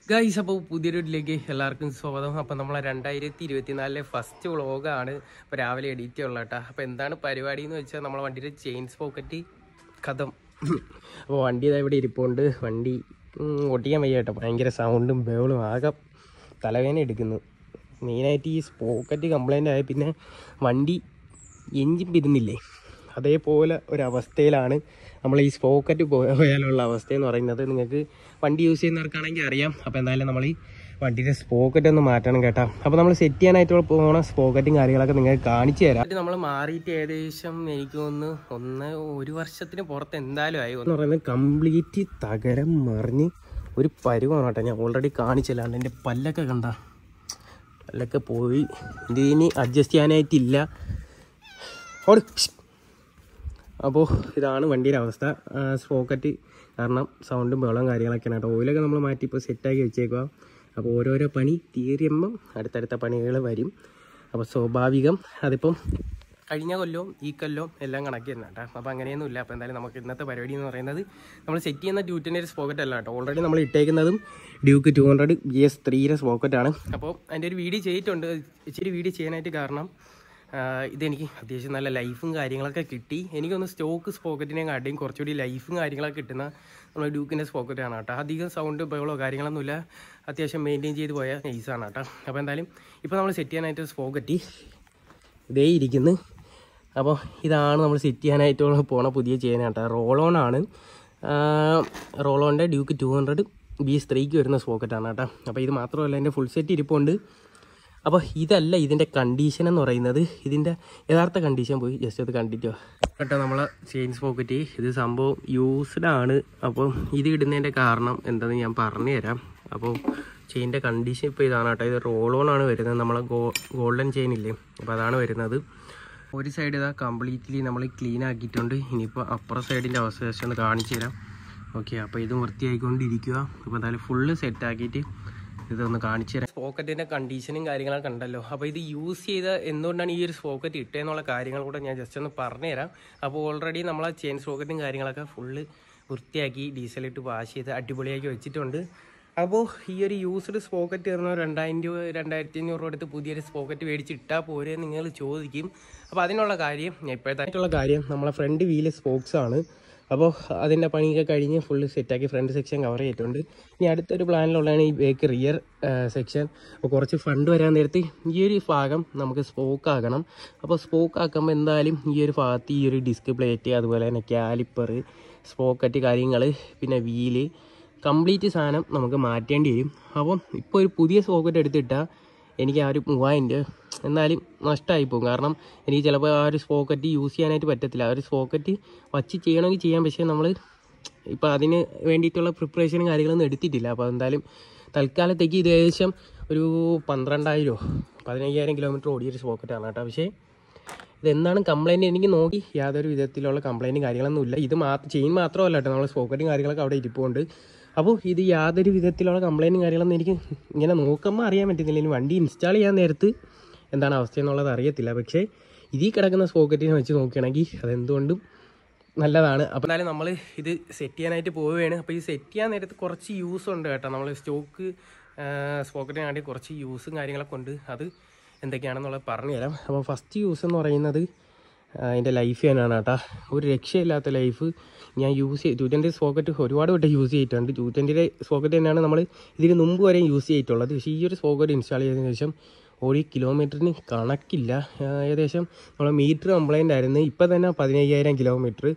guys അപ്പോൾ പുതിയൊരു വീട്ടിലേക്ക് എല്ലാവർക്കും സ്വാഗതം അപ്പോൾ നമ്മളെ രണ്ടായിരത്തി ഇരുപത്തിനാലിലെ ഫസ്റ്റ് വ്ളോഗാണ് ഇപ്പോൾ രാവിലെ എഡിറ്റ് ഉള്ള കേട്ടോ അപ്പോൾ എന്താണ് പരിപാടി എന്ന് വെച്ചാൽ നമ്മളെ വണ്ടിയുടെ ചെയിൻസ് പോക്കറ്റ് കഥം അപ്പോൾ വണ്ടി ഇതാ ഇവിടെ ഇരിപ്പുണ്ട് വണ്ടി ഉം, ഓട്ടിക്കാൻ വയ്യ കേട്ടോ ഭയങ്കര സൗണ്ടും ബേളും ആകെ തലവേദന എടുക്കുന്നു മെയിനായിട്ട് ഈ പോക്കറ്റ് കംപ്ലൈൻ്റ് ആയ പിന്നെ വണ്ടി എഞ്ചിൻ പിരുന്നില്ലേ അതേപോലെ ഒരവസ്ഥയിലാണ് നമ്മൾ ഈ സ്പോക്കറ്റ് പോയാലുള്ള അവസ്ഥ എന്ന് പറയുന്നത് നിങ്ങൾക്ക് വണ്ടി യൂസ് ചെയ്യുന്നവർക്കാണെങ്കിൽ അറിയാം അപ്പോൾ എന്തായാലും നമ്മൾ ഈ വണ്ടിയുടെ സ്പോക്കറ്റ് ഒന്ന് മാറ്റണം കേട്ടോ അപ്പോൾ നമ്മൾ സെറ്റ് ചെയ്യാനായിട്ട് പോകണ സ്പോക്കറ്റും കാര്യങ്ങളൊക്കെ നിങ്ങൾക്ക് കാണിച്ചു തരാം നമ്മൾ മാറിയിട്ട് ഏകദേശം എനിക്ക് തോന്നുന്നു ഒന്ന് ഒരു വർഷത്തിന് പുറത്ത് എന്തായാലും ആയി എന്ന് പറയുന്നത് കംപ്ലീറ്റ് തകരം മറിഞ്ഞ് ഒരു പരുവാണ് കേട്ടോ ഞാൻ ഓൾറെഡി കാണിച്ചില്ലാണ്ട് എൻ്റെ പല്ലൊക്കെ കണ്ട പല്ലൊക്കെ പോയി ഇത് ഇനി അഡ്ജസ്റ്റ് ചെയ്യാനായിട്ടില്ല ഓട് അപ്പോൾ ഇതാണ് വണ്ടിയുടെ അവസ്ഥ സ്പോക്കറ്റ് കാരണം സൗണ്ടും ബഹളവും കാര്യങ്ങളൊക്കെയാണ് കേട്ടോ ഓയിലൊക്കെ നമ്മൾ മാറ്റി ഇപ്പോൾ സെറ്റാക്കി വെച്ചേക്കുക അപ്പോൾ ഓരോരോ പണി തീരുമ്പം അടുത്തടുത്ത പണികൾ വരും അപ്പോൾ സ്വാഭാവികം അതിപ്പം കഴിഞ്ഞ കൊല്ലവും ഈ കൊല്ലവും എല്ലാം കണക്കി തന്നെ കേട്ടോ അപ്പോൾ അങ്ങനെയൊന്നുമില്ല അപ്പോൾ എന്തായാലും നമുക്ക് ഇന്നത്തെ പരിപാടി എന്ന് പറയുന്നത് നമ്മൾ സെറ്റ് ചെയ്യുന്ന ഡ്യൂറ്റിൻ്റെ ഒരു സ്പോക്കറ്റ് അല്ല കേട്ടോ ഓൾറെഡി നമ്മൾ ഇട്ടേക്കുന്നതും Duke two hundred B S ത്രീയുടെ സ്പോക്കറ്റാണ് അപ്പോൾ അതിൻ്റെ ഒരു വീഡിയോ ചെയ്തിട്ടുണ്ട് ഇച്ചിരി വീഡിയോ ചെയ്യാനായിട്ട് കാരണം ആഹ് ഇതെനിക്ക് അത്യാവശ്യം നല്ല ലൈഫും കാര്യങ്ങളൊക്കെ കിട്ടി എനിക്കൊന്ന് സ്റ്റോക്ക് സ്പോക്കറ്റിനെ കാട്ടിയും കുറച്ചുകൂടി ലൈഫും കാര്യങ്ങളൊക്കെ കിട്ടുന്ന നമ്മൾ ഡ്യൂക്കിൻ്റെ സ്പോക്കറ്റാണ് കേട്ടോ അധികം സൗണ്ട് ബഹളോ കാര്യങ്ങളൊന്നുമില്ല അത്യാവശ്യം മെയിൻറ്റെയിൻ ചെയ്ത് പോയ നൈസാണ് കേട്ടോ അപ്പോൾ എന്തായാലും ഇപ്പോൾ നമ്മൾ സെറ്റ് ചെയ്യാനായിട്ട് സ്പോക്കറ്റ് ഇതേ ഇരിക്കുന്നു അപ്പോൾ ഇതാണ് നമ്മൾ സെറ്റ് ചെയ്യാനായിട്ട് പോണ പുതിയ ചെയിൻ കേട്ടോ റോളോൺ ആണ് റോളോണിൻ്റെ Duke two hundred B S ത്രീക്ക് വരുന്ന സ്പോക്കറ്റാണ് കേട്ടോ അപ്പോൾ ഇത് മാത്രമല്ല എൻ്റെ ഫുൾ സെറ്റ് ഇരിപ്പുണ്ട് അപ്പോൾ ഇതല്ല ഇതിൻ്റെ കണ്ടീഷൻ എന്ന് പറയുന്നത് ഇതിൻ്റെ യഥാർത്ഥ കണ്ടീഷൻ പോയി ജസ്റ്റ് അത് കണ്ടിട്ടോ കേട്ടോ നമ്മളെ ചെയിൻസ് പോക്കറ്റ് ഇത് സംഭവം യൂസ്ഡ് ആണ് അപ്പം ഇത് ഇടുന്നതിൻ്റെ കാരണം എന്താണെന്ന് ഞാൻ പറഞ്ഞു തരാം അപ്പോൾ ചെയിൻ്റെ കണ്ടീഷൻ ഇപ്പോൾ ഇതാണ് കേട്ടോ ഇത് റോൾ ഓൺ ആണ് വരുന്നത് നമ്മളെ ഗോ ഗോൾഡൻ ചെയിൻ ഇല്ലേ അപ്പോൾ അതാണ് വരുന്നത് ഒരു സൈഡ് ഇതാ കംപ്ലീറ്റ്ലി നമ്മൾ ക്ലീൻ ആക്കിയിട്ടുണ്ട് ഇനിയിപ്പോൾ അപ്പുറ സൈഡിൻ്റെ അവസ്ഥ ജസ്റ്റ് ഒന്ന് കാണിച്ചു തരാം ഓക്കെ അപ്പോൾ ഇത് വൃത്തിയായിക്കൊണ്ടിരിക്കുക അപ്പോൾ എന്തായാലും ഫുള്ള് സെറ്റ് ആക്കിയിട്ട് ഇതൊന്ന് കാണിച്ചു തരാം സ്പോക്കറ്റിന്റെ കണ്ടീഷനും കാര്യങ്ങളൊക്കെ ഉണ്ടല്ലോ അപ്പോൾ ഇത് യൂസ് ചെയ്ത എന്തുകൊണ്ടാണ് ഈ ഒരു സ്പോക്കറ്റ് ഇട്ടതെന്നുള്ള കാര്യങ്ങൾ കൂടെ ഞാൻ ജസ്റ്റ് ഒന്ന് പറഞ്ഞുതരാം അപ്പോൾ ഓൾറെഡി നമ്മൾ ആ ചെയിൻ സ്പോക്കറ്റും കാര്യങ്ങളൊക്കെ ഫുള്ള് വൃത്തിയാക്കി ഡീസലിട്ട് വാഷ് ചെയ്ത് അടിപൊളിയാക്കി വെച്ചിട്ടുണ്ട് അപ്പോൾ ഈ ഒരു യൂസ്ഡ് സ്പോക്കറ്റ് പറഞ്ഞ രണ്ടായിരം രൂപ രണ്ടായിരത്തി അഞ്ഞൂറ് രൂപ എടുത്ത് പുതിയൊരു സ്പോക്കറ്റ് മേടിച്ച് ഇട്ടാൽ പോരെ നിങ്ങൾ ചോദിക്കും അപ്പോൾ അതിനുള്ള കാര്യം ഞാൻ ഇപ്പോഴത്തെ കാര്യം നമ്മളെ ഫ്രണ്ട് വീല് സ്പോക്സ് ആണ് അപ്പോൾ അതിൻ്റെ പണിയൊക്കെ കഴിഞ്ഞ് ഫുള്ള് സെറ്റാക്കി ഫ്രണ്ട് സെക്ഷൻ കവർ ചെയ്തിട്ടുണ്ട് ഇനി അടുത്തൊരു പ്ലാനിലുള്ളതാണ് ഈ ബേക്ക് റിയർ സെക്ഷൻ അപ്പോൾ കുറച്ച് ഫണ്ട് വരാൻ നേരത്ത് ഈ ഒരു ഭാഗം നമുക്ക് സ്പോക്ക് ആക്കണം അപ്പോൾ സ്പോക്ക് ആക്കുമ്പോൾ എന്തായാലും ഈ ഒരു ഭാഗത്ത് ഈ ഒരു ഡിസ്ക് പ്ലേറ്റ് അതുപോലെ തന്നെ കാലിപ്പർ സ്പോക്കറ്റ് കാര്യങ്ങൾ പിന്നെ വീല് കംപ്ലീറ്റ് സാധനം നമുക്ക് മാറ്റേണ്ടി വരും അപ്പം ഇപ്പോൾ ഒരു പുതിയ സ്പോക്കറ്റ് എടുത്തിട്ടാൽ എനിക്ക് ആ ഒരു മൂവായിരം രൂപ എന്നാലും നഷ്ടമായി പോകും കാരണം എനിക്ക് ചിലപ്പോൾ ആ ഒരു സ്പോക്കറ്റ് യൂസ് ചെയ്യാനായിട്ട് പറ്റത്തില്ല ആ ഒരു സ്പോക്കറ്റ് വച്ച് ചെയ്യണമെങ്കിൽ ചെയ്യാം പക്ഷേ നമ്മൾ ഇപ്പോൾ അതിന് വേണ്ടിയിട്ടുള്ള പ്രിപ്പറേഷനും കാര്യങ്ങളൊന്നും എടുത്തിട്ടില്ല അപ്പോൾ എന്തായാലും തൽക്കാലത്തേക്ക് ഇത് ഏകദേശം ഒരു പന്ത്രണ്ടായിരമോ പതിനയ്യായിരം കിലോമീറ്റർ ഓടിയൊരു സ്പോക്കറ്റാണ് കേട്ടോ പക്ഷേ ഇതെന്താണ് കംപ്ലൈൻറ്റ് എനിക്ക് നോക്കി യാതൊരു വിധത്തിലുള്ള കംപ്ലൈൻറ്റും കാര്യങ്ങളൊന്നും ഇല്ല ഇത് മാത്രം ചെയിൻ മാത്രമല്ല കേട്ടോ നമ്മൾ സ്പോക്കറ്റും കാര്യങ്ങളൊക്കെ അവിടെ ഇരിപ്പുണ്ട് അപ്പോൾ ഇത് യാതൊരു വിധത്തിലുള്ള കംപ്ലൈൻറ്റും കാര്യങ്ങളൊന്നും എനിക്ക് ഇങ്ങനെ നോക്കുമ്പോൾ അറിയാൻ പറ്റുന്നില്ല ഇനി വണ്ടി ഇൻസ്റ്റാൾ ചെയ്യാൻ നേരത്ത് എന്താണ് അവസ്ഥ എന്നുള്ളത് അറിയത്തില്ല പക്ഷേ ഇതിൽ കിടക്കുന്ന സ്പോക്കറ്റിനെ വെച്ച് നോക്കുകയാണെങ്കിൽ അതെന്തുകൊണ്ടും നല്ലതാണ് അപ്പോൾ എന്നാലും നമ്മൾ ഇത് സെറ്റ് ചെയ്യാനായിട്ട് പോവുകയാണ് അപ്പോൾ ഈ സെറ്റ് ചെയ്യാൻ നേരത്ത് കുറച്ച് യൂസ് ഉണ്ട് കേട്ടോ നമ്മൾ സ്റ്റോക്ക് സ്പോക്കറ്റിനാണെങ്കിൽ കുറച്ച് യൂസും കാര്യങ്ങളൊക്കെ ഉണ്ട് അത് എന്തൊക്കെയാണെന്നുള്ളത് പറഞ്ഞുതരാം അപ്പോൾ ഫസ്റ്റ് യൂസ് എന്ന് പറയുന്നത് അതിൻ്റെ ലൈഫ് തന്നെയാണ് കേട്ടോ ഒരു രക്ഷയില്ലാത്ത ലൈഫ് ഞാൻ യൂസ് ചെയ്ത് ടു ട്വൻറ്റി സ്പോക്കറ്റ് ഒരുപാട് വട്ടം യൂസ് ചെയ്തിട്ടുണ്ട് ടു ട്വൻറ്റിയുടെ സ്പോക്കറ്റ് തന്നെയാണ് നമ്മൾ ഇതിന് മുമ്പ് വരെ യൂസ് ചെയ്തിട്ടുള്ളത് പക്ഷേ ഈ ഒരു സ്പോക്കറ്റ് ഇൻസ്റ്റാൾ ചെയ്തതിന് ശേഷം ഒരു കിലോമീറ്ററിന് കണക്കില്ല ആ, ഏകദേശം നമ്മളെ മീറ്റർ കംപ്ലൈൻ്റ് ആയിരുന്നു ഇപ്പോൾ തന്നെ പതിനയ്യായിരം കിലോമീറ്റർ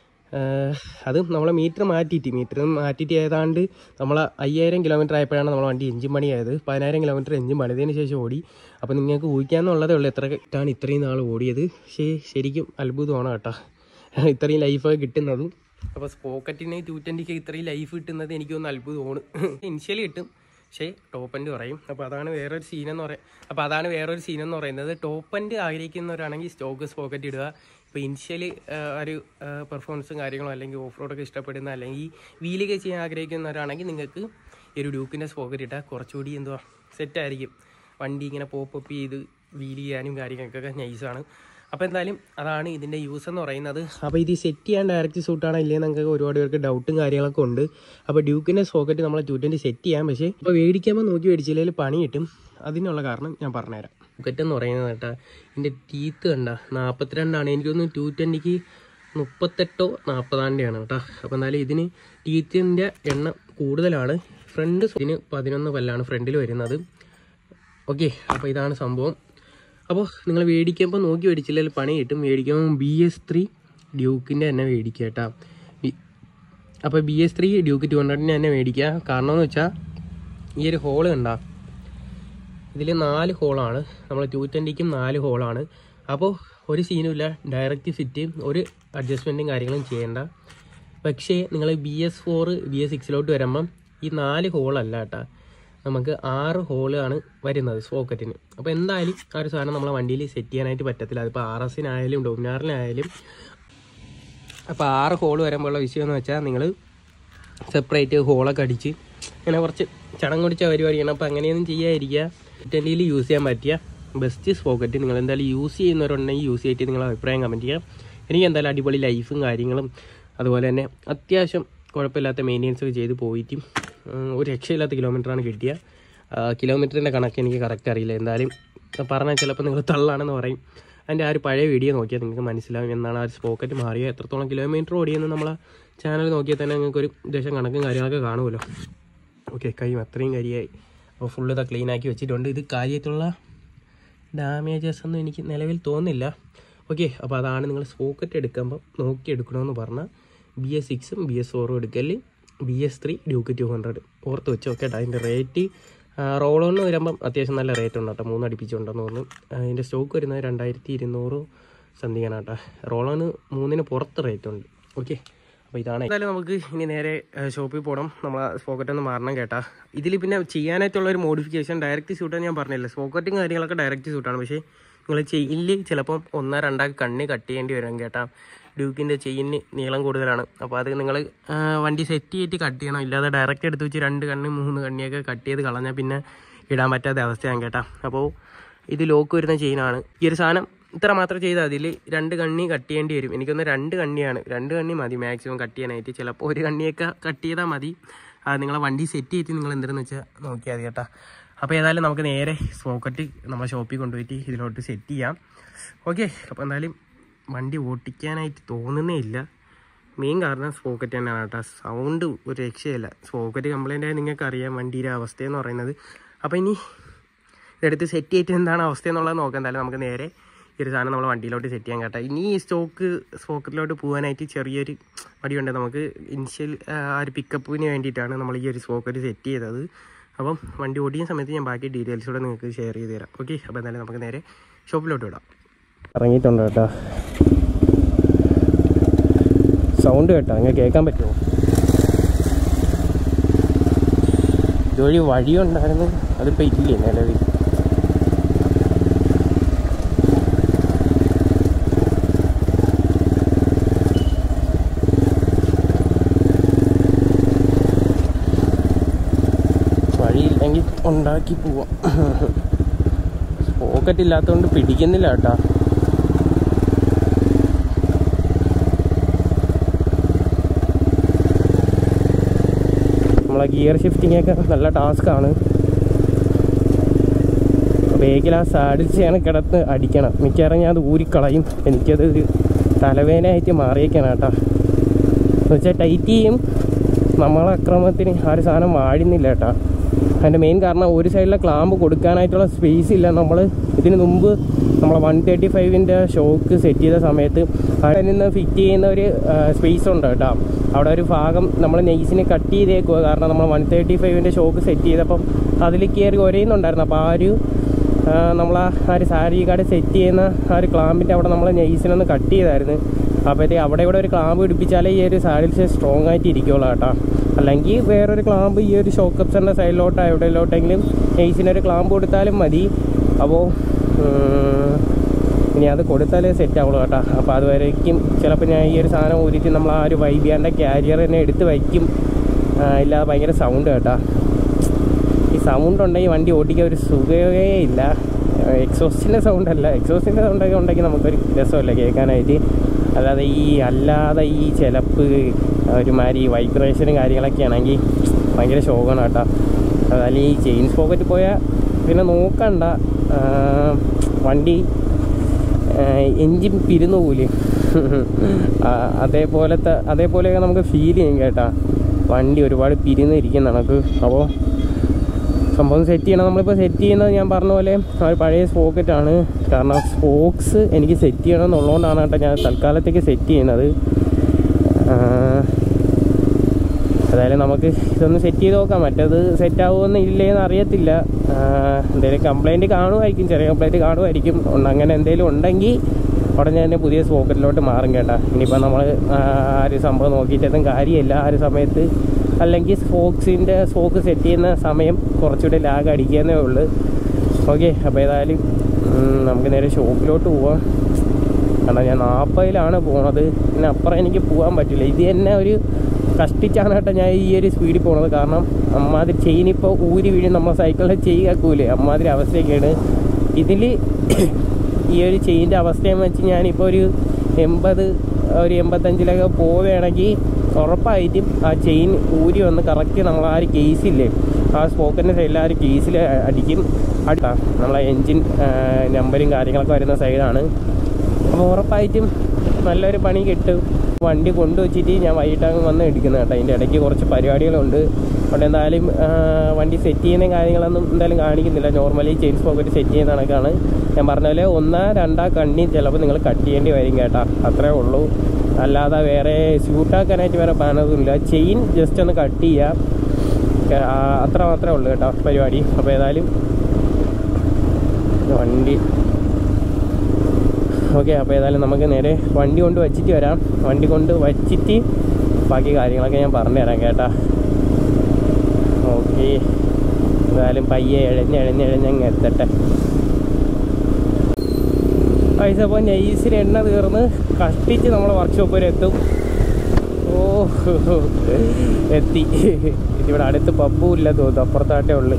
അത് നമ്മളെ മീറ്റർ മാറ്റിയിട്ട് മീറ്റർ മാറ്റിയിട്ട് ഏതാണ്ട് നമ്മൾ അയ്യായിരം കിലോമീറ്റർ ആയപ്പോഴാണ് നമ്മളെ വണ്ടി എഞ്ചിൻ പണിയായത് പതിനായിരം കിലോമീറ്റർ എഞ്ചിൻ പണിതതിന് ശേഷം ഓടി അപ്പോൾ നിങ്ങൾക്ക് ഊഹിക്കാന്നുള്ളതേ ഉള്ളൂ എത്ര ാണ് ഇത്രയും നാൾ ഓടിയത് പക്ഷേ ശരിക്കും അത്ഭുതമാണ് കേട്ടോ ഇത്രയും ലൈഫൊക്കെ കിട്ടുന്നതും അപ്പോൾ സ്പോക്കറ്റിന് ടു ട്വൻറ്റിക്ക് ഇത്രയും ലൈഫ് കിട്ടുന്നത് എനിക്കൊന്ന് അത്ഭുതമാണ് ഇനിഷ്യലി കിട്ടും പക്ഷേ ടോപ്പ് എൻഡ് പറയും അപ്പോൾ അതാണ് വേറൊരു സീൻ എന്ന് പറയും അപ്പോൾ അതാണ് വേറൊരു സീൻ എന്ന് പറയുന്നത് ടോപ്പ് എൻഡ് ആഗ്രഹിക്കുന്നവരാണെങ്കിൽ സ്റ്റോക്ക് സ്പോക്കറ്റ് ഇടുക ഇപ്പോൾ ഇനിഷ്യലി ഒരു പെർഫോമൻസും കാര്യങ്ങളും അല്ലെങ്കിൽ ഓഫ് റോഡൊക്കെ ഇഷ്ടപ്പെടുന്ന അല്ലെങ്കിൽ വീലൊക്കെ ചെയ്യാൻ ആഗ്രഹിക്കുന്നവരാണെങ്കിൽ നിങ്ങൾക്ക് ഈ ഒരു ഡ്യൂക്കിൻ്റെ സ്പോക്കറ്റ് ഇട്ടാൽ കുറച്ചുകൂടി എന്തുവാ സെറ്റായിരിക്കും വണ്ടി ഇങ്ങനെ പോപ്പ് അപ്പ് ചെയ്ത് വീൽ ചെയ്യാനും കാര്യങ്ങൾക്കൊക്കെ നൈസാണ് അപ്പോൾ എന്തായാലും അതാണ് ഇതിൻ്റെ യൂസ് എന്ന് പറയുന്നത് അപ്പോൾ ഇത് സെറ്റ് ചെയ്യാൻ ഡയറക്റ്റ് സൂട്ടാണോ ഇല്ലേ നമുക്ക് ഒരുപാട് പേർക്ക് ഡൗട്ടും കാര്യങ്ങളൊക്കെ ഉണ്ട് അപ്പോൾ ഡ്യൂക്കിൻ്റെ സോക്കറ്റ് നമ്മളെ ടു ട്വൻറ്റി സെറ്റ് ചെയ്യാം പക്ഷേ ഇപ്പോൾ മേടിക്കുമ്പോൾ നോക്കി മേടിച്ചില്ലെങ്കിൽ പണി കിട്ടും അതിനുള്ള കാരണം ഞാൻ പറഞ്ഞുതരാം സോക്കറ്റ് എന്ന് പറയുന്നത് കേട്ടാ ഇതിൻ്റെ ടീത്ത് കണ്ട നാൽപ്പത്തിരണ്ടാണ് എനിക്കൊന്ന് ടു ട്വൻറ്റിക്ക് മുപ്പത്തെട്ടോ നാൽപ്പതാണ്ടിയാണ് കേട്ടോ അപ്പോൾ എന്നാലും ഇതിന് ടീത്തിൻ്റെ എണ്ണം കൂടുതലാണ് ഫ്രണ്ട് ഇതിന് പതിനൊന്ന് പല്ലാണ് ഫ്രണ്ടിൽ വരുന്നത് ഓക്കെ അപ്പോൾ ഇതാണ് സംഭവം അപ്പോൾ നിങ്ങൾ മേടിക്കുമ്പോൾ നോക്കി മേടിച്ചില്ലെങ്കിൽ പണി കിട്ടും മേടിക്കുമ്പോൾ ബി എസ് ത്രീ ഡ്യൂക്കിൻ്റെ തന്നെ മേടിക്കുക കേട്ടോ അപ്പോൾ B S three Duke two ഹൺഡ്രഡിന് തന്നെ മേടിക്കുക കാരണം എന്ന് വെച്ചാൽ ഈ ഒരു ഹോള് കണ്ട ഇതിൽ നാല് ഹോളാണ് നമ്മൾ ടു ട്വൻറ്റിക്കും നാല് ഹോളാണ് അപ്പോൾ ഒരു സീനുമില്ല ഡയറക്റ്റ് ഫിറ്റ് ഒരു അഡ്ജസ്റ്റ്മെൻറ്റും കാര്യങ്ങളും ചെയ്യേണ്ട പക്ഷേ നിങ്ങൾ B S four B S സിക്സിലോട്ട് വരുമ്പം ഈ നാല് ഹോളല്ല കേട്ടോ നമുക്ക് ആറ് ഹോളാണ് വരുന്നത് സോക്കറ്റിന് അപ്പോൾ എന്തായാലും ആ ഒരു സാധനം നമ്മളെ വണ്ടിയിൽ സെറ്റ് ചെയ്യാനായിട്ട് പറ്റത്തില്ല അതിപ്പോൾ ആർ എസിനായാലും ഡൊമിനാറിനായാലും അപ്പോൾ ആറ് ഹോൾ വരുമ്പോഴുള്ള വിഷയം എന്ന് വെച്ചാൽ നിങ്ങൾ സെപ്പറേറ്റ് ഹോളൊക്കെ അടിച്ച് ഇങ്ങനെ കുറച്ച് ചടങ്ങ് പിടിച്ച പരിപാടിയാണ് അപ്പോൾ അങ്ങനെയൊന്നും ചെയ്യാതിരിക്കുക ടെൻഡിയിൽ യൂസ് ചെയ്യാൻ പറ്റിയ ബെസ്റ്റ് സ്പോക്കറ്റ് നിങ്ങൾ എന്തായാലും യൂസ് ചെയ്യുന്നവരുണ്ടെങ്കിൽ യൂസ് ചെയ്തിട്ട് നിങ്ങൾ അഭിപ്രായം കമൻറ്റ് ചെയ്യുക എനിക്ക് എന്തായാലും അടിപൊളി ലൈഫും കാര്യങ്ങളും അതുപോലെ തന്നെ അത്യാവശ്യം കുഴപ്പമില്ലാത്ത മെയിൻ്റെനൻസ് ഒക്കെ ചെയ്ത് പോയിട്ടും ഉം, ഒരു രക്ഷയില്ലാത്ത കിലോമീറ്ററാണ് കിട്ടിയ കിലോമീറ്ററിൻ്റെ കണക്ക് എനിക്ക് കറക്റ്റ് അറിയില്ല എന്തായാലും പറഞ്ഞാൽ ചിലപ്പോൾ നിങ്ങൾ തള്ളാണെന്ന് പറയും അതിൻ്റെ ആ ഒരു പഴയ വീഡിയോ നോക്കിയാൽ നിങ്ങൾക്ക് മനസ്സിലാവും എന്നാണ് ആ ഒരു സ്പോക്കറ്റ് മാറിയ എത്രത്തോളം കിലോമീറ്റർ ഓടിയെന്ന് നമ്മളെ ചാനൽ നോക്കിയാൽ തന്നെ നിങ്ങൾക്ക് ഒരു ഉദ്ദേശം കണക്കും കാര്യങ്ങളൊക്കെ കാണുമല്ലോ ഓക്കെ കൈയും അത്രയും കരിയായി അപ്പോൾ ഫുള്ള് ഇതാ ക്ലീൻ ആക്കി വെച്ചിട്ടുണ്ട് ഇത് കാര്യമായിട്ടുള്ള ഡാമേജസ് ഒന്നും എനിക്ക് നിലവിൽ തോന്നില്ല ഓക്കെ അപ്പോൾ അതാണ് നിങ്ങൾ സ്പോക്കറ്റ് എടുക്കുമ്പോൾ നോക്കി എടുക്കണമെന്ന് പറഞ്ഞാൽ ബി എസ് സിക്സും ബി എസ് ഫോറും എടുക്കല് B S three Duke two hundred ഓർത്ത് വെച്ച് ഓക്കെ അതിൻ്റെ റേറ്റ് റോളോന്ന് വരുമ്പം അത്യാവശ്യം നല്ല റേറ്റ് ഉണ്ട് കേട്ടോ മൂന്ന് അടുപ്പിച്ചുണ്ടെന്ന് തോന്നുന്നു ആ, അതിൻ്റെ സ്റ്റോക്ക് വരുന്നത് രണ്ടായിരത്തി ഇരുന്നൂറ് സംതിങ് ആണ് കേട്ടോ റോളോന് മൂന്നിന് പുറത്ത് റേറ്റ് ഉണ്ട് ഓക്കെ അപ്പോൾ ഇതാണ് എന്തായാലും നമുക്ക് ഇനി നേരെ ഷോപ്പിൽ പോകണം നമ്മൾ സ്പോക്കറ്റ് ഒന്ന് മാറണം കേട്ടാ ഇതിൽ പിന്നെ ചെയ്യാനായിട്ടുള്ള ഒരു മോഡിഫിക്കേഷൻ ഡയറക്റ്റ് ഷൂട്ടാണ് ഞാൻ പറഞ്ഞില്ല സ്പോക്കറ്റും കാര്യങ്ങളൊക്കെ ഡയറക്റ്റ് ഷൂട്ടാണ് പക്ഷേ നിങ്ങൾ ചെയിനിൽ ചിലപ്പം ഒന്നോ രണ്ടോ കണ്ണ് കട്ട് ചെയ്യേണ്ടി വരും കേട്ടാ ഡ്യൂക്കിൻ്റെ ചെയിന് നീളം കൂടുതലാണ് അപ്പോൾ അത് നിങ്ങൾ വണ്ടി സെറ്റ് ചെയ്തിട്ട് കട്ട് ചെയ്യണം ഇല്ലാതെ ഡയറക്റ്റ് എടുത്ത് വെച്ച് രണ്ട് കണ്ണ് മൂന്ന് കണ്ണിയൊക്കെ കട്ട് ചെയ്ത് കളഞ്ഞാൽ പിന്നെ ഇടാൻ പറ്റാത്ത അവസ്ഥയാണ് കേട്ടാ അപ്പോൾ ഇത് ലോക്ക് വരുന്ന ചെയിനാണ് ഈ ഒരു സാധനം ഇത്ര മാത്രം ചെയ്താൽ അതിൽ രണ്ട് കണ്ണി കട്ട് ചെയ്യേണ്ടി വരും എനിക്കൊന്ന് രണ്ട് കണ്ണിയാണ് രണ്ട് കണ്ണി മതി മാക്സിമം കട്ട് ചെയ്യാനായിട്ട് ചിലപ്പോൾ ഒരു കണ്ണിയൊക്കെ കട്ട് ചെയ്താൽ മതി ആ നിങ്ങളെ വണ്ടി സെറ്റ് ചെയ്തിട്ട് നിങ്ങൾ എന്തെന്ന് വെച്ചാൽ നോക്കിയാൽ മതി കേട്ടോ അപ്പോൾ ഏതായാലും നമുക്ക് നേരെ സ്പോക്കറ്റ് നമ്മളെ ഷോപ്പിൽ കൊണ്ടുപോയിട്ട് ഇതിലോട്ട് സെറ്റ് ചെയ്യാം ഓക്കെ അപ്പോൾ എന്തായാലും വണ്ടി ഓട്ടിക്കാനായിട്ട് തോന്നുന്നേ ഇല്ല മെയിൻ കാരണം സ്പോക്കറ്റ് തന്നെയാണ് കേട്ടോ സൗണ്ട് ഒരു രക്ഷയില്ല സ്പോക്കറ്റ് കംപ്ലൈൻ്റ് ആയി നിങ്ങൾക്ക് അറിയാം വണ്ടിയുടെ അവസ്ഥയെന്ന് പറയുന്നത് അപ്പോൾ ഇനി ഇതെടുത്ത് സെറ്റ് ചെയ്തിട്ട് എന്താണ് അവസ്ഥ എന്നുള്ളത് നോക്കാം എന്തായാലും നമുക്ക് നേരെ ഈ ഒരു സാധനം നമ്മൾ വണ്ടിയിലോട്ട് സെറ്റ് ചെയ്യാൻ കേട്ടോ ഇനി ഈ സ്റ്റോക്ക് സ്പോക്കറ്റിലോട്ട് പോകാനായിട്ട് ചെറിയൊരു വടിയുണ്ട് നമുക്ക് ഇനിഷ്യൽ ആ ഒരു പിക്കപ്പിന് വേണ്ടിയിട്ടാണ് നമ്മൾ ഈ ഒരു സ്പോക്കറ്റ് സെറ്റ് ചെയ്തത് അപ്പം വണ്ടി ഓടിക്കുന്ന സമയത്ത് ഞാൻ ബാക്കി ഡീറ്റെയിൽസ് കൂടെ നിങ്ങൾക്ക് ഷെയർ ചെയ്ത് തരാം ഓക്കെ അപ്പോൾ എന്തായാലും നമുക്ക് നേരെ ഷോപ്പിലോട്ട് വിടാം ഇറങ്ങിയിട്ടുണ്ട് കേട്ടോ സൗണ്ട് കേട്ടോ അങ്ങനെ കേൾക്കാൻ പറ്റുമോ ഇതുവഴി വഴിയുണ്ടായിരുന്നു അതിപ്പോൾ ഇല്ലേ നിലവിൽ വഴിയില്ലെങ്കിൽ ഉണ്ടാക്കി പോവാം പോക്കറ്റ് ഇല്ലാത്തതുകൊണ്ട് പിടിക്കുന്നില്ല കേട്ടാ നമ്മളെ ഗിയർ ഷിഫ്റ്റിംഗ് ഒക്കെ നല്ല ടാസ്ക്കാണ് ബേക്കിൽ ആ സാഡിൽ ചെയ്യണം കിടത്ത് അടിക്കണം മിക്കവാറും ഞാൻ അത് ഊരിക്കളയും എനിക്കത് ഒരു തലവേദനയായിട്ട് മാറിയേക്കാണ് കേട്ടോ എന്ന് വെച്ചാൽ ടൈറ്റ് ചെയ്യും നമ്മളെ അക്രമത്തിന് ആ ഒരു സാധനം വാഴുന്നില്ല കേട്ടോ അതിൻ്റെ മെയിൻ കാരണം ഒരു സൈഡിലെ ക്ലാമ്പ് കൊടുക്കാനായിട്ടുള്ള സ്പേസ് ഇല്ല നമ്മൾ ഇതിന് മുമ്പ് നമ്മളെ വൺ തേർട്ടി ഫൈവിൻ്റെ ഷോക്ക് സെറ്റ് ചെയ്ത സമയത്ത് അവിടെ നിന്ന് ഫിറ്റ് ചെയ്യുന്ന ഒരു സ്പേസ് ഉണ്ട് കേട്ടോ അവിടെ ഒരു ഭാഗം നമ്മൾ നെയ്സിന് കട്ട് ചെയ്തേക്കുക കാരണം നമ്മൾ വൺ തേർട്ടി ഫൈവിൻ്റെ ഷോക്ക് സെറ്റ് ചെയ്തപ്പം അതിൽ കയറി ഒരയുന്നുണ്ടായിരുന്നു അപ്പോൾ ആ ഒരു നമ്മൾ ആ ഒരു സാരി കാർഡ് സെറ്റ് ചെയ്യുന്ന ആ ഒരു ക്ലാമ്പിൻ്റെ അവിടെ നമ്മൾ നെയ്സിനൊന്ന് കട്ട് ചെയ്തായിരുന്നു അപ്പോഴത്തേക്ക് അവിടെ ഇവിടെ ഒരു ക്ലാമ്പ് പിടിപ്പിച്ചാലേ ഈ ഒരു സാഡിൽസ് സ്ട്രോങ് ആയിട്ട് ഇരിക്കുള്ളൂ കേട്ടോ അല്ലെങ്കിൽ വേറൊരു ക്ലാമ്പ് ഈ ഒരു ഷോക്ക് അപ്സറിൻ്റെ സൈഡിലോട്ടോ എവിടെയിലോട്ടെങ്കിലും നെയ്സിനൊരു ക്ലാമ്പ് കൊടുത്താലും മതി അപ്പോൾ ഇനി അത് കൊടുത്താലേ സെറ്റ് ആവുള്ളൂ കേട്ടോ അപ്പോൾ അതുവരേക്കും ചിലപ്പോൾ ഞാൻ ഈ ഒരു സാധനം ഊരിയിട്ട് നമ്മൾ ആ ഒരു വൈബിയാൻ്റെ ക്യാരിയർ തന്നെ എടുത്ത് വയ്ക്കും ആ, ഇല്ലാതെ ഭയങ്കര സൗണ്ട് കേട്ടോ ഈ സൗണ്ട് ഉണ്ടെങ്കിൽ വണ്ടി ഓടിക്കാൻ ഒരു സുഖമേ ഇല്ല എക്സോസ്റ്റിൻ്റെ സൗണ്ട് അല്ല എക്സോസ്റ്റിൻ്റെ സൗണ്ടൊക്കെ ഉണ്ടെങ്കിൽ നമുക്കൊരു രസമല്ല കേൾക്കാനായിട്ട് അല്ലാതെ ഈ അല്ലാതെ ഈ ചിലപ്പ് ഒരുമാതിരി വൈബ്രേഷനും കാര്യങ്ങളൊക്കെ ആണെങ്കിൽ ഭയങ്കര ശോകമാണ് കേട്ടോ അതല്ല ഈ ചെയിൻ പോക്കറ്റ് പോയാൽ പിന്നെ നോക്കണ്ട ആ, വണ്ടി എൻജിൻ പിരുന്നു പോലെ ആ, അതേപോലത്തെ അതേപോലെയൊക്കെ നമുക്ക് ഫീൽ ചെയ്യും കേട്ടാ വണ്ടി ഒരുപാട് പിരിന്നിരിക്കുന്ന കണക്ക് അപ്പോൾ സംഭവം സെറ്റ് ചെയ്യണം നമ്മളിപ്പോൾ സെറ്റ് ചെയ്യുന്നത് ഞാൻ പറഞ്ഞ പോലെ ആ ഒരു പഴയ സ്പോക്കറ്റാണ് കാരണം സ്പോക്സ് എനിക്ക് സെറ്റ് ചെയ്യണം എന്നുള്ളതുകൊണ്ടാണ് കേട്ടോ ഞാൻ തൽക്കാലത്തേക്ക് സെറ്റ് ചെയ്യുന്നത് ആ, ഏതായാലും നമുക്ക് ഇതൊന്ന് സെറ്റ് ചെയ്ത് നോക്കാം മറ്റേത് സെറ്റ് ആവുമെന്ന് ഇല്ലേന്ന് അറിയത്തില്ല ആ, എന്തെങ്കിലും കംപ്ലൈൻറ്റ് കാണുമായിരിക്കും ചെറിയ കംപ്ലൈൻറ്റ് കാണുമായിരിക്കും ഉണ്ട് അങ്ങനെ എന്തെങ്കിലും ഉണ്ടെങ്കിൽ ഉടനെ തന്നെ പുതിയ സ്പോക്കറ്റിലോട്ട് മാറും കേട്ടാ ഇനിയിപ്പോൾ നമ്മൾ ആ ഒരു സംഭവം നോക്കിയിട്ടൊന്നും കാര്യമില്ല ആ ഒരു സമയത്ത് അല്ലെങ്കിൽ സ്പോക്സിൻ്റെ സ്പോക്ക് സെറ്റ് ചെയ്യുന്ന സമയം കുറച്ചുകൂടി ലാഗ് അടിക്കുന്നേ ഉള്ളൂ ഓക്കെ അപ്പോൾ ഏതായാലും ഉം, നമുക്ക് നേരെ ഷോപ്പിലോട്ട് പോവാം കാരണം ഞാൻ നാൽപ്പതിലാണ് പോണത് പിന്നെ അപ്പുറം എനിക്ക് പോകാൻ പറ്റില്ല ഇത് തന്നെ ഒരു കഷ്ടിച്ചാണ് കേട്ടോ ഞാൻ ഈ ഒരു സ്പീഡിൽ പോണത് കാരണം അമ്മാതിരി ചെയിൻ ഇപ്പോൾ ഊരി വീഴും നമ്മൾ സൈക്കിളിൽ ചെയിൻ കേൾക്കൂലേ അമ്മാതിരി അവസ്ഥയൊക്കെയാണ് ഇതിൽ ഈ ഒരു ചെയിൻ്റെ അവസ്ഥയും വെച്ച് ഞാനിപ്പോൾ ഒരു എൺപത് ഒരു എൺപത്തഞ്ചിലൊക്കെ പോവുകയാണെങ്കിൽ ഉറപ്പായിട്ടും ആ ചെയിൻ ഊരി വന്ന് കറക്റ്റ് നമ്മൾ ആ ഒരു കേസില്ലേ ആ സ്പോക്കറ്റിൻ്റെ സൈഡിൽ ആ ഒരു കേസിൽ അടിക്കും അടുത്ത നമ്മളെ എൻജിൻ നമ്പരും കാര്യങ്ങളൊക്കെ വരുന്ന സൈഡാണ് അപ്പോൾ ഉറപ്പായിട്ടും നല്ലൊരു പണി കിട്ടും വണ്ടി കൊണ്ടുവച്ചിട്ട് ഞാൻ വൈകിട്ടങ്ങ് വന്ന് എടുക്കുന്നത് കേട്ടോ അതിൻ്റെ ഇടയ്ക്ക് കുറച്ച് പരിപാടികളുണ്ട് അതുകൊണ്ട് എന്തായാലും ആ, വണ്ടി സെറ്റ് ചെയ്യുന്ന കാര്യങ്ങളൊന്നും എന്തായാലും കാണിക്കുന്നില്ല നോർമലി ചെയിൻ പോക്കറ്റ് സെറ്റ് ചെയ്യുന്ന കണക്കാണ് ഞാൻ പറഞ്ഞ പോലെ ഒന്നാ രണ്ടാ കണ്ണി ചിലപ്പോൾ നിങ്ങൾ കട്ട് ചെയ്യേണ്ടി വരും കേട്ടാ അത്രേ ഉള്ളൂ അല്ലാതെ വേറെ സ്യൂട്ടാക്കാനായിട്ട് വേറെ പ്ലാനൊന്നുമില്ല ചെയിൻ ജസ്റ്റ് ഒന്ന് കട്ട് ചെയ്യാം ആ, അത്ര മാത്രമേ ഉള്ളൂ കേട്ടോ പരിപാടി അപ്പോൾ ഏതായാലും വണ്ടി ഓക്കെ അപ്പോൾ ഏതായാലും നമുക്ക് നേരെ വണ്ടി കൊണ്ട് വച്ചിട്ട് വരാം വണ്ടി കൊണ്ട് വച്ചിട്ട് ബാക്കി കാര്യങ്ങളൊക്കെ ഞാൻ പറഞ്ഞുതരാം കേട്ടാ ഓക്കെ ഏതായാലും പയ്യെ ഇഴഞ്ഞ് ഇഴഞ്ഞ് ഇഴഞ്ഞങ്ങ് എത്തട്ടെ പൈസ അപ്പോൾ നെയ്സിൽ എണ്ണ തീർന്ന് കഷ്ടിച്ച് നമ്മൾ വർക്ക്ഷോപ്പ് വരെ എത്തും ഓ എത്തി ഇവിടെ അടുത്ത് പബ്ബും ഇല്ല തോന്നുന്നു അപ്പുറത്തായിട്ടേ ഉള്ളു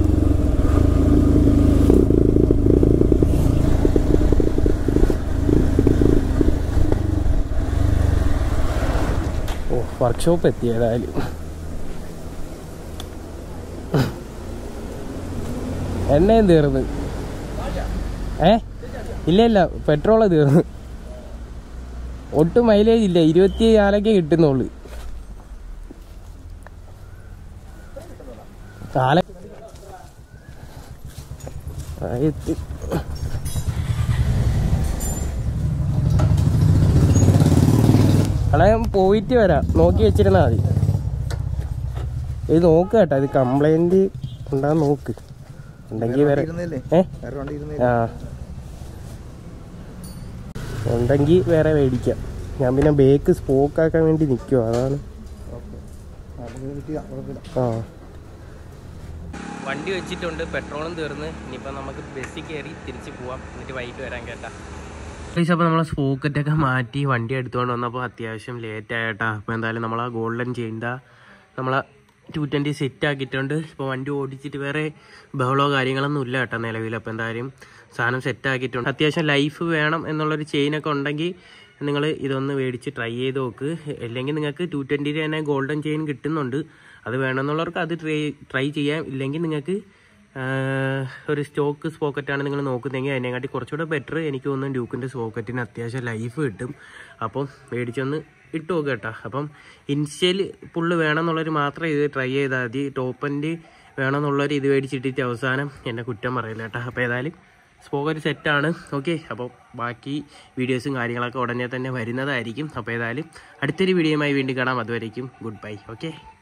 ഓ വർക്ക്ഷോപ്പ് എത്തി ഏതായാലും എണ്ണയും തീർന്ന് ഏ ഇല്ല ഇല്ല പെട്രോള് തീർന്ന് ഒട്ടും മൈലേജ് ഇല്ല ഇരുപത്തി നാലൊക്കെ കിട്ടുന്നുള്ളു കാല ആ, എത്തി അടാ ഞാൻ പോയിട്ട് വരാം നോക്കി വെച്ചിരുന്നാ മതി ഇത് നോക്ക് കേട്ടോ ഇത് കംപ്ലൈന്റ് ഉണ്ടാന്ന് നോക്ക് ഉണ്ടെങ്കിൽ വേറെ ഇരുന്നില്ലേ ഏ വേറെ വണ്ടി ഇരുന്നില്ലേ ആ ഉണ്ടെങ്കിൽ വേറെ മേടിക്കാം ഞാൻ പിന്നെ ബേക്ക് സ്പോക്കാക്കാൻ വേണ്ടി നിൽക്കുവോ അതാണ് ഓക്കെ നമുക്ക് കിട്ടിയ കുഴപ്പമില്ല ആ വണ്ടി വെച്ചിട്ടുണ്ട് പെട്രോളും തീർന്ന് ഇനിയിപ്പോൾ നമുക്ക് ബസ്സിൽ കയറി തിരിച്ച് പോവാം എന്നിട്ട് വൈകിട്ട് വരാൻ കേട്ടാ പ്ലീസ് അപ്പോൾ നമ്മൾ സ്പോക്കറ്റൊക്കെ മാറ്റി വണ്ടി എടുത്തുകൊണ്ട് വന്നപ്പോൾ അത്യാവശ്യം ലേറ്റ് ആയിട്ടാ അപ്പോൾ എന്തായാലും നമ്മൾ ആ ഗോൾഡൻ ചെയ്യേണ്ട നമ്മളെ ടു ട്വൻറ്റി സെറ്റ് ആക്കിയിട്ടുണ്ട് ഇപ്പോൾ വണ്ടി ഓടിച്ചിട്ട് വേറെ ബഹളോ കാര്യങ്ങളൊന്നും ഇല്ല കേട്ടോ നിലവിൽ അപ്പോൾ എന്തായാലും സാധനം സെറ്റ് ആക്കിയിട്ടുണ്ട് അത്യാവശ്യം ലൈഫ് വേണം എന്നുള്ളൊരു ചെയിനൊക്കെ ഉണ്ടെങ്കിൽ നിങ്ങൾ ഇതൊന്ന് മേടിച്ച് ട്രൈ ചെയ്ത് നോക്ക് അല്ലെങ്കിൽ നിങ്ങൾക്ക് ടു ട്വൻറ്റിയിൽ തന്നെ ഗോൾഡൻ ചെയിൻ കിട്ടുന്നുണ്ട് അത് വേണമെന്നുള്ളവർക്ക് അത് ട്രൈ ട്രൈ ചെയ്യാം ഇല്ലെങ്കിൽ നിങ്ങൾക്ക് ആഹ് ഒരു സ്റ്റോക്ക് സ്പോക്കറ്റാണ് നിങ്ങൾ നോക്കുന്നതെങ്കിൽ അതിനെക്കാട്ടി കുറച്ചുകൂടെ ബെറ്റർ എനിക്ക് തോന്നുന്നു ഡ്യൂക്കിൻ്റെ സ്പോക്കറ്റിന് അത്യാവശ്യം ലൈഫ് കിട്ടും അപ്പം മേടിച്ചൊന്ന് ഇട്ട് നോക്കുക കേട്ടോ അപ്പം ഇൻസ്റ്റയിൽ പുള്ള് വേണമെന്നുള്ളവർ മാത്രം ഇത് ട്രൈ ചെയ്താൽ മതി ടോപ്പൻ്റ് വേണമെന്നുള്ളവർ ഇത് മേടിച്ചിട്ടിട്ട് അവസാനം എന്നെ കുറ്റം പറയില്ല കേട്ടോ അപ്പോൾ ഏതായാലും സ്പോക്കറ്റ് സെറ്റാണ് ഓക്കെ അപ്പോൾ ബാക്കി വീഡിയോസും കാര്യങ്ങളൊക്കെ ഉടനെ തന്നെ വരുന്നതായിരിക്കും അപ്പോൾ ഏതായാലും അടുത്തൊരു വീഡിയോയുമായി വീണ്ടും കാണാം അതുവരേക്കും ഗുഡ് ബൈ ഓക്കെ